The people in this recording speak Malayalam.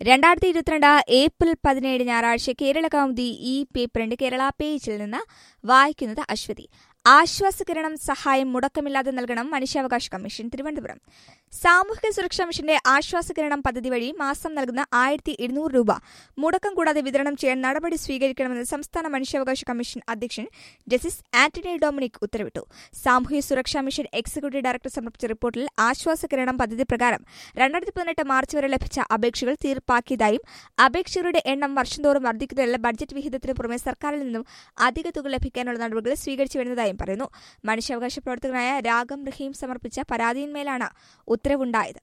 രണ്ടായിരത്തി ഇരുപത്തിരണ്ട് ഏപ്രിൽ പതിനേഴ് ഞായറാഴ്ച കേരള കൗമുദി ഈ പേപ്പറിന്റെ കേരള പേജിൽ നിന്ന് വായിക്കുന്നത് അശ്വതി ആശ്വാസകിരണം സഹായം മുടക്കമില്ലാതെ നൽകണം മനുഷ്യാവകാശ കമ്മീഷൻ തിരുവനന്തപുരം സാമൂഹിക സുരക്ഷാ മിഷന്റെ ആശ്വാസകിരണം പദ്ധതി വഴി മാസം നൽകുന്ന ആയിരത്തി ഇരുന്നൂറ് രൂപ മുടക്കം കൂടാതെ വിതരണം ചെയ്യാൻ നടപടി സ്വീകരിക്കണമെന്ന് സംസ്ഥാന മനുഷ്യാവകാശ കമ്മീഷൻ അധ്യക്ഷൻ ജസ്റ്റിസ് ആന്റണി ഡൊമിനിക് ഉത്തരവിട്ടു സാമൂഹ്യ സുരക്ഷാ മിഷൻ എക്സിക്യൂട്ടീവ് ഡയറക്ടർ സമർപ്പിച്ച റിപ്പോർട്ടിൽ ആശ്വാസകിരണം പദ്ധതി പ്രകാരം രണ്ടായിരത്തി പതിനെട്ട് മാർച്ച് വരെ ലഭിച്ച അപേക്ഷകൾ തീർപ്പാക്കിയതായും അപേക്ഷകരുടെ എണ്ണം വർഷം തോറും വർദ്ധിക്കുന്നതിനാൽ ബഡ്ജറ്റ് വിഹിതത്തിന് പുറമെ സർക്കാരിൽ നിന്നും അധിക തുക ലഭിക്കാനുള്ള നടപടികൾ സ്വീകരിച്ചു വരുന്നതായും പറയുന്നു മനുഷ്യാവകാശ പ്രവർത്തകനായ രാഗം റഹീം സമർപ്പിച്ച പരാതിയിന്മേലാണ് ഉത്തരവുണ്ടായത്